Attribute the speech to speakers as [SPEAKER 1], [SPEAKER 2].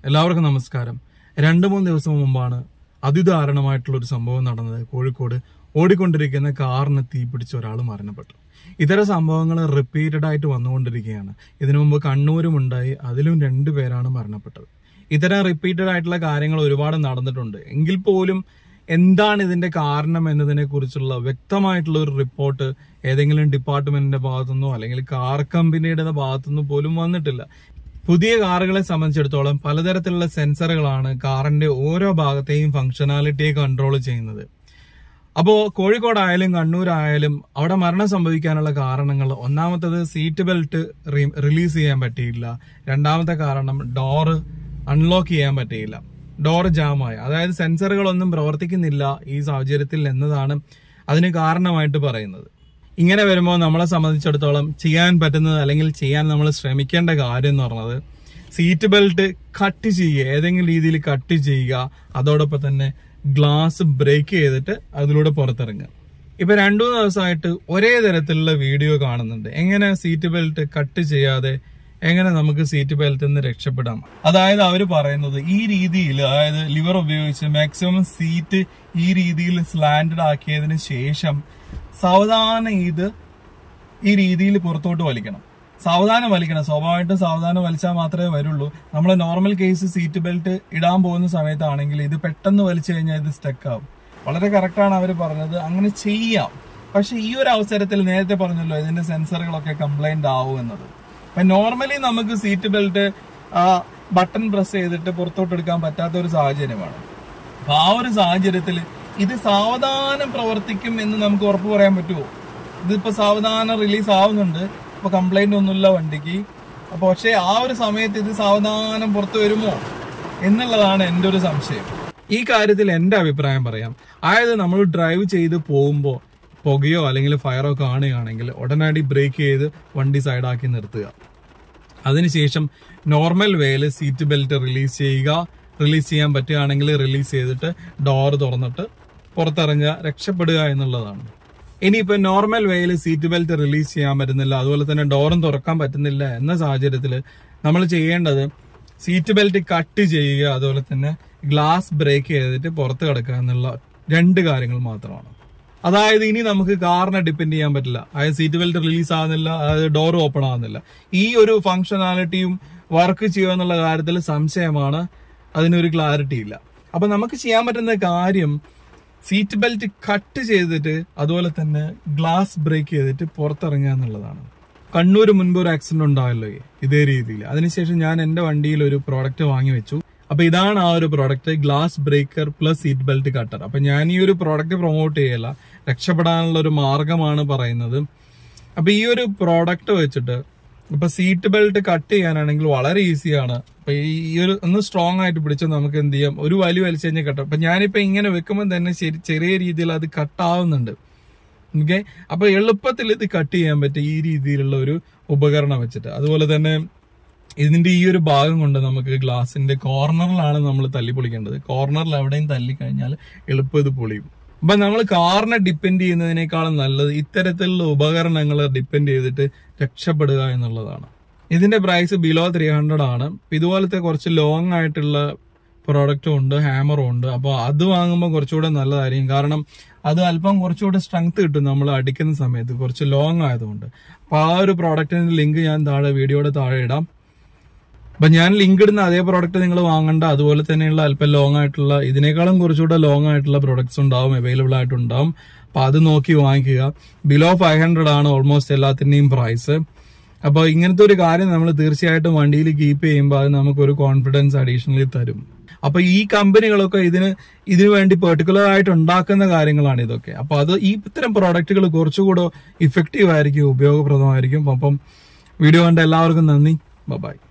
[SPEAKER 1] എല്ലാവർക്കും നമസ്കാരം രണ്ടു മൂന്ന് ദിവസം മുമ്പാണ് അതിദാരുണമായിട്ടുള്ള ഒരു സംഭവം നടന്നത് കോഴിക്കോട് ഓടിക്കൊണ്ടിരിക്കുന്ന കാറിന് തീപിടിച്ച ഒരാൾ മരണപ്പെട്ടു ഇത്തരം സംഭവങ്ങൾ റിപ്പീറ്റഡ് ആയിട്ട് വന്നുകൊണ്ടിരിക്കുകയാണ് ഇതിനു മുമ്പ് കണ്ണൂരും ഉണ്ടായി അതിലും രണ്ടു പേരാണ് മരണപ്പെട്ടത് ഇത്തരം റിപ്പീറ്റഡ് ആയിട്ടുള്ള കാര്യങ്ങൾ ഒരുപാട് നടന്നിട്ടുണ്ട് എങ്കിൽ പോലും എന്താണ് ഇതിന്റെ കാരണം എന്നതിനെ കുറിച്ചുള്ള വ്യക്തമായിട്ടുള്ള ഒരു റിപ്പോർട്ട് ഏതെങ്കിലും ഡിപ്പാർട്ട്മെന്റിന്റെ ഭാഗത്തുനിന്നോ അല്ലെങ്കിൽ കാർ കമ്പനിയുടെ ഭാഗത്തുനിന്നോ പോലും വന്നിട്ടില്ല പുതിയ കാറുകളെ സംബന്ധിച്ചിടത്തോളം പലതരത്തിലുള്ള സെൻസറുകളാണ് കാറിന്റെ ഓരോ ഭാഗത്തെയും ഫംഗ്ഷനാലിറ്റിയെ കൺട്രോൾ ചെയ്യുന്നത് അപ്പോ കോഴിക്കോടായാലും കണ്ണൂരായാലും അവിടെ മരണം സംഭവിക്കാനുള്ള കാരണങ്ങൾ ഒന്നാമത്തത് സീറ്റ് ബെൽറ്റ് റിലീസ് ചെയ്യാൻ പറ്റിയില്ല രണ്ടാമത്തെ കാരണം ഡോറ് അൺലോക്ക് ചെയ്യാൻ പറ്റിയില്ല ഡോർ ജാമായി അതായത് സെൻസറുകളൊന്നും പ്രവർത്തിക്കുന്നില്ല ഈ സാഹചര്യത്തിൽ എന്നതാണ് അതിന് കാരണമായിട്ട് പറയുന്നത് ഇങ്ങനെ വരുമ്പോൾ നമ്മളെ സംബന്ധിച്ചിടത്തോളം ചെയ്യാൻ പറ്റുന്നത് അല്ലെങ്കിൽ ചെയ്യാൻ നമ്മൾ ശ്രമിക്കേണ്ട കാര്യം എന്ന് പറഞ്ഞത് സീറ്റ് ബെൽറ്റ് കട്ട് ചെയ്യുക ഏതെങ്കിലും രീതിയിൽ കട്ട് ചെയ്യുക അതോടൊപ്പം തന്നെ ഗ്ലാസ് ബ്രേക്ക് ചെയ്തിട്ട് അതിലൂടെ പുറത്തിറങ്ങുക ഇപ്പൊ രണ്ടു മൂന്ന് ദിവസമായിട്ട് ഒരേ തരത്തിലുള്ള വീഡിയോ കാണുന്നുണ്ട് എങ്ങനെ സീറ്റ് ബെൽറ്റ് കട്ട് ചെയ്യാതെ എങ്ങനെ നമുക്ക് സീറ്റ് ബെൽറ്റിൽ നിന്ന് രക്ഷപ്പെടാം അതായത് അവര് പറയുന്നത് ഈ രീതിയിൽ അതായത് ലിവർ ഉപയോഗിച്ച് മാക്സിമം സീറ്റ് ഈ രീതിയിൽ സ്ലാൻഡഡ് ആക്കിയതിന് ശേഷം സാവധാനം ഇത് ഈ രീതിയിൽ പുറത്തോട്ട് വലിക്കണം സാവധാനം വലിക്കണം സ്വാഭാവികമായിട്ടും സാവധാനം വലിച്ചാൽ മാത്രമേ വരുള്ളൂ നമ്മൾ നോർമൽ കേസ് സീറ്റ് ബെൽറ്റ് ഇടാൻ പോകുന്ന സമയത്താണെങ്കിൽ ഇത് പെട്ടെന്ന് വലിച്ചു കഴിഞ്ഞാൽ ഇത് സ്റ്റക്ക് ആവും വളരെ കറക്റ്റാണ് അവർ പറഞ്ഞത് അങ്ങനെ ചെയ്യാം പക്ഷെ ഈ ഒരു അവസരത്തിൽ നേരത്തെ പറഞ്ഞല്ലോ ഇതിന്റെ സെൻസറുകളൊക്കെ കംപ്ലൈന്റ് ആവും എന്നത് അപ്പൊ നോർമലി നമുക്ക് സീറ്റ് ബെൽറ്റ് ആ ബട്ടൺ പ്രസ് ചെയ്തിട്ട് പുറത്തോട്ട് എടുക്കാൻ പറ്റാത്ത ഒരു സാഹചര്യമാണ് അപ്പൊ ആ ഒരു സാഹചര്യത്തിൽ ഇത് സാവധാനം പ്രവർത്തിക്കും എന്ന് നമുക്ക് ഉറപ്പ് പറയാൻ പറ്റുമോ ഇതിപ്പോ സാവധാനം റിലീസ് ആവുന്നുണ്ട് ഇപ്പൊ കംപ്ലൈന്റ് ഒന്നുമില്ല വണ്ടിക്ക് അപ്പൊ പക്ഷേ ആ ഒരു സമയത്ത് ഇത് സാവധാനം പുറത്തു വരുമോ എന്നുള്ളതാണ് എൻ്റെ ഒരു സംശയം ഈ കാര്യത്തിൽ എൻ്റെ അഭിപ്രായം പറയാം അതായത് നമ്മൾ ഡ്രൈവ് ചെയ്ത് പോകുമ്പോൾ പുകയോ അല്ലെങ്കിൽ ഫയറോ കാണുകയാണെങ്കിൽ ഉടനടി ബ്രേക്ക് ചെയ്ത് വണ്ടി സൈഡാക്കി നിർത്തുക അതിനുശേഷം നോർമൽ വേയിൽ സീറ്റ് ബെൽറ്റ് റിലീസ് ചെയ്യുക റിലീസ് ചെയ്യാൻ പറ്റുകയാണെങ്കിൽ റിലീസ് ചെയ്തിട്ട് ഡോർ തുറന്നിട്ട് പുറത്തിറങ്ങുക രക്ഷപ്പെടുക എന്നുള്ളതാണ് ഇനിയിപ്പോ നോർമൽ വേയിൽ സീറ്റ് ബെൽറ്റ് റിലീസ് ചെയ്യാൻ പറ്റുന്നില്ല അതുപോലെ തന്നെ ഡോറും തുറക്കാൻ പറ്റുന്നില്ല എന്ന സാഹചര്യത്തിൽ നമ്മൾ ചെയ്യേണ്ടത് സീറ്റ് ബെൽറ്റ് കട്ട് ചെയ്യുക അതുപോലെ തന്നെ ഗ്ലാസ് ബ്രേക്ക് ചെയ്തിട്ട് പുറത്ത് കിടക്കുക എന്നുള്ള രണ്ട് കാര്യങ്ങൾ മാത്രമാണ് അതായത് ഇനി നമുക്ക് കാറിനെ ഡിപ്പെൻഡ് ചെയ്യാൻ പറ്റില്ല അതായത് സീറ്റ് ബെൽറ്റ് റിലീസ് ആകുന്നില്ല അതായത് ഡോർ ഓപ്പൺ ആകുന്നില്ല ഈ ഒരു ഫംഗ്ഷനാലിറ്റിയും വർക്ക് ചെയ്യുക എന്നുള്ള കാര്യത്തിൽ സംശയമാണ് അതിനൊരു ക്ലാരിറ്റി ഇല്ല അപ്പൊ നമുക്ക് ചെയ്യാൻ പറ്റുന്ന കാര്യം സീറ്റ് ബെൽറ്റ് കട്ട് ചെയ്തിട്ട് അതുപോലെ തന്നെ ഗ്ലാസ് ബ്രേക്ക് ചെയ്തിട്ട് പുറത്തിറങ്ങുക എന്നുള്ളതാണ് കണ്ണൂർ മുൻപ് ഒരു ആക്സിഡന്റ് ഉണ്ടായല്ലോ ഇതേ രീതിയിൽ അതിനുശേഷം ഞാൻ എന്റെ വണ്ടിയിൽ ഒരു പ്രോഡക്റ്റ് വാങ്ങി വെച്ചു അപ്പൊ ഇതാണ് ആ ഒരു product glass breaker plus seat belt cutter അപ്പൊ ഞാൻ ഈ ഒരു പ്രോഡക്റ്റ് പ്രൊമോട്ട് ചെയ്യല രക്ഷപ്പെടാനുള്ള ഒരു മാർഗമാണ് പറയുന്നത് അപ്പൊ ഈ ഒരു പ്രോഡക്റ്റ് വെച്ചിട്ട് ഇപ്പൊ സീറ്റ് ബെൽറ്റ് കട്ട് ചെയ്യാനാണെങ്കിൽ വളരെ ഈസിയാണ് അപ്പൊ ഈ ഒരു ഒന്ന് സ്ട്രോങ് ആയിട്ട് പിടിച്ച് നമുക്ക് എന്ത് ചെയ്യാം ഒരു വലി വലിച്ചു കഴിഞ്ഞാൽ കട്ടും അപ്പൊ ഞാനിപ്പോ ഇങ്ങനെ വെക്കുമ്പോൾ തന്നെ ശരി ചെറിയ രീതിയിൽ അത് കട്ടാവുന്നുണ്ട് ഓക്കെ അപ്പൊ എളുപ്പത്തിൽ ഇത് കട്ട് ചെയ്യാൻ പറ്റും ഈ രീതിയിലുള്ള ഒരു ഉപകരണം വെച്ചിട്ട് അതുപോലെ തന്നെ ഇതിന്റെ ഈ ഒരു ഭാഗം കൊണ്ട് നമുക്ക് ഗ്ലാസിന്റെ കോർണറിലാണ് നമ്മൾ തല്ലി പൊളിക്കേണ്ടത് കോർണറിൽ എവിടെയും തല്ലി കഴിഞ്ഞാൽ എളുപ്പം ഇത് പൊളിയും അപ്പൊ നമ്മൾ കാറിനെ ഡിപ്പെൻഡ് ചെയ്യുന്നതിനേക്കാളും നല്ലത് ഇത്തരത്തിലുള്ള ഉപകരണങ്ങൾ ഡിപ്പെൻഡ് ചെയ്തിട്ട് രക്ഷപ്പെടുക എന്നുള്ളതാണ് ഇതിന്റെ പ്രൈസ് ബിലോ ത്രീ ഹൺഡ്രഡ് ആണ് ഇതുപോലത്തെ കുറച്ച് ലോങ് ആയിട്ടുള്ള പ്രോഡക്റ്റും ഉണ്ട് ഹാമറും ഉണ്ട് അപ്പോൾ അത് വാങ്ങുമ്പോൾ കുറച്ചുകൂടെ നല്ലതായിരിക്കും കാരണം അത് അല്പം കുറച്ചുകൂടെ സ്ട്രെങ്ത് കിട്ടും നമ്മൾ അടിക്കുന്ന സമയത്ത് കുറച്ച് ലോങ് ആയതുകൊണ്ട് അപ്പോൾ ആ ഒരു പ്രോഡക്റ്റിന്റെ ലിങ്ക് ഞാൻ താഴെ വീഡിയോയുടെ താഴെ ഇടാം അപ്പൊ ഞാൻ ലിങ്ക് ഇടുന്ന അതേ പ്രോഡക്റ്റ് നിങ്ങൾ വാങ്ങണ്ട അതുപോലെ തന്നെയുള്ള അല്പം ലോങ് ആയിട്ടുള്ള ഇതിനേക്കാളും കുറച്ചുകൂടെ ലോങ് ആയിട്ടുള്ള പ്രോഡക്ട്സ് ഉണ്ടാവും അവൈലബിൾ ആയിട്ടുണ്ടാവും അപ്പൊ അത് നോക്കി വാങ്ങിക്കുക ബിലോ ഫൈവ് ഹൺഡ്രഡ് ആണ് ഓൾമോസ്റ്റ് എല്ലാത്തിന്റെയും പ്രൈസ് അപ്പൊ ഇങ്ങനത്തെ ഒരു കാര്യം നമ്മൾ തീർച്ചയായിട്ടും വണ്ടിയിൽ കീപ്പ് ചെയ്യുമ്പോൾ അത് നമുക്കൊരു കോൺഫിഡൻസ് അഡീഷണലി തരും അപ്പൊ ഈ കമ്പനികളൊക്കെ ഇതിന് ഇതിനു വേണ്ടി പെർട്ടിക്കുലർ ആയിട്ട് ഉണ്ടാക്കുന്ന കാര്യങ്ങളാണ് ഇതൊക്കെ അപ്പൊ അത് ഈ ഇത്തരം പ്രോഡക്റ്റുകൾ കുറച്ചുകൂടെ ഇഫക്റ്റീവ് ആയിരിക്കും ഉപയോഗപ്രദമായിരിക്കും അപ്പം വീഡിയോ കണ്ട എല്ലാവർക്കും നന്ദി ബൈ